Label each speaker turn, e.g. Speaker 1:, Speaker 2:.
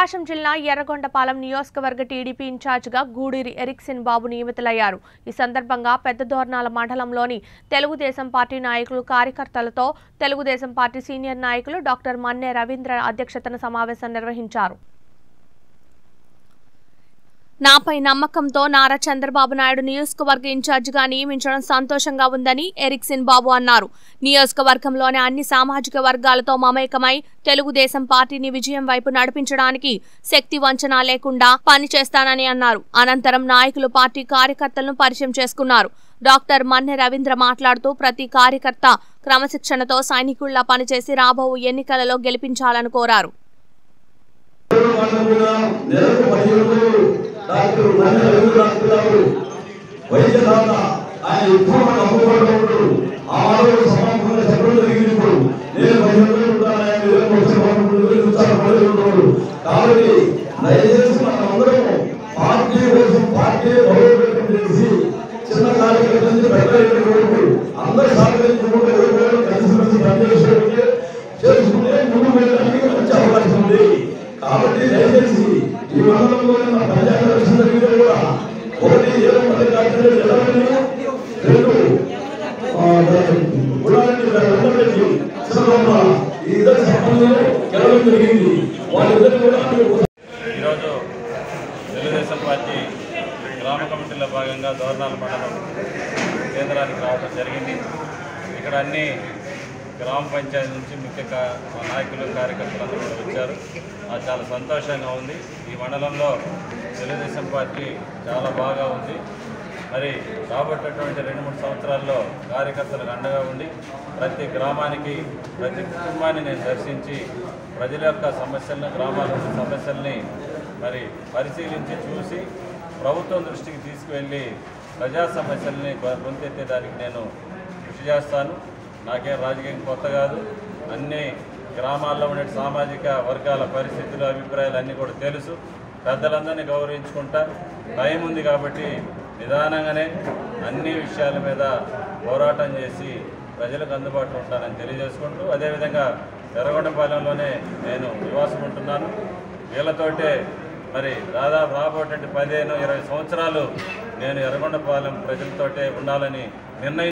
Speaker 1: ప్రకాశం జిల్లా ఎర్రగొండపాలెం నియోజకవర్గ టీడీపీ ఇన్ఛార్జిగా గూడూరి ఎరిక్సిన్ బాబు నియమితులయ్యారు ఈ సందర్భంగా పెద్దదోర్నాల మండలంలోని తెలుగుదేశం పార్టీ నాయకులు కార్యకర్తలతో తెలుగుదేశం పార్టీ సీనియర్ నాయకులు డాక్టర్ మన్నె రవీంద్ర అధ్యక్షతన సమావేశం నిర్వహించారు నాపై నమ్మకంతో నారా చంద్రబాబు నాయుడు నియోజకవర్గ ఇన్ఛార్జిగా నియమించడం సంతోషంగా ఉందని ఎరిక్సిన్ బాబు అన్నారు నియోజకవర్గంలోని అన్ని సామాజిక వర్గాలతో మమేకమై తెలుగుదేశం పార్టీని విజయం వైపు నడిపించడానికి శక్తి వంచన లేకుండా పనిచేస్తానని అన్నారు అనంతరం నాయకులు పార్టీ కార్యకర్తలను పరిచయం చేసుకున్నారు డాక్టర్ మన్నె రవీంద్ర మాట్లాడుతూ ప్రతి కార్యకర్త క్రమశిక్షణతో సైనికుల్లా పనిచేసి రాబో ఎన్నికలలో గెలిపించాలని కోరారు
Speaker 2: వాళ్ళు కూడా నెలకు పదిహేను వేలు డాక్టర్ మన్య రవీంద్ర డాక్టర్ గారు వైద్యదాత ఆయన ఎక్కువ మంది అమ్ముకుంటూ ఆ మానవుడు సమాపంగా చెప్పడం జరిగింది ఇప్పుడు నేను పదిహేను వేలు ఉంటాను ఆయన వేలకు వచ్చి పదకొండు వేలు ఇస్తాను పదిహేను ఉంటాడు కాబట్టి దయచేసి మనం అందరం పార్టీ కోసం పార్టీ బలోపేతం చేసి చిన్న కార్యకర్త నుంచి పెద్ద ఎన్నిక వరకు అందరూ సహకరించుకుంటూ ఎవరు కలిసిమెలిసి పనిచేసేటట్టు చేసుకుంటే ముందు వెళ్ళడానికి మంచి అవకాశం ఉంది కాబట్టి దయచేసి ఈ మండలంలో ఉన్న ప్రజాకరణ జరిగితే కూడా ఒకటి ఏదో మంది డాక్టర్లు ఎలవని రెండు గుడారెడ్డి వెంకటరెడ్డి చిన్నమ్మ ఈ ఇద్దరు సంబంధంలో గెలవడం జరిగింది వాళ్ళిద్దరు కూడా
Speaker 3: ఈరోజు తెలుగుదేశం పార్టీ గ్రామ కమిటీలో భాగంగా దోర్నాల మండలం కేంద్రానికి రావడం జరిగింది ఇక్కడ అన్ని గ్రామ పంచాయతీ నుంచి ముఖ్య కా- మా నాయకులు కార్యకర్తలు అందరూ కూడా వచ్చారు నాకు చాలా సంతోషంగా ఉంది ఈ మండలంలో తెలుగుదేశం పార్టీ చాలా బాగా ఉంది మరి రాబోయేటటువంటి రెండు మూడు సంవత్సరాల్లో కార్యకర్తలకు అండగా ఉండి ప్రతి గ్రామానికి ప్రతి కుటుంబాన్ని నేను దర్శించి ప్రజల యొక్క సమస్యలను గ్రామాల యొక్క సమస్యల్ని మరి పరిశీలించి చూసి ప్రభుత్వం దృష్టికి తీసుకువెళ్ళి ప్రజా సమస్యల్ని గొ- గొంతెత్తేదానికి నేను కృషి చేస్తాను నాకేం రాజకీయం కొత్త కాదు అన్ని గ్రామాల్లో ఉండే సామాజిక వర్గాల పరిస్థితులు అభిప్రాయాలు అన్నీ కూడా తెలుసు పెద్దలందరినీ గౌరవించుకుంటా టైం ఉంది కాబట్టి నిదానంగానే అన్ని విషయాల మీద పోరాటం చేసి ప్రజలకు అందుబాటులో ఉంటానని తెలియజేసుకుంటూ అదేవిధంగా ఎర్రగొండపాలెంలోనే నేను నివాసం ఉంటున్నాను వీళ్ళతోటే మరి దాదాపు రాబోయేటువంటి పదిహేను ఇరవై సంవత్సరాలు నేను ఎర్రగొండపాలెం ప్రజలతోటే ఉండాలని నిర్ణయం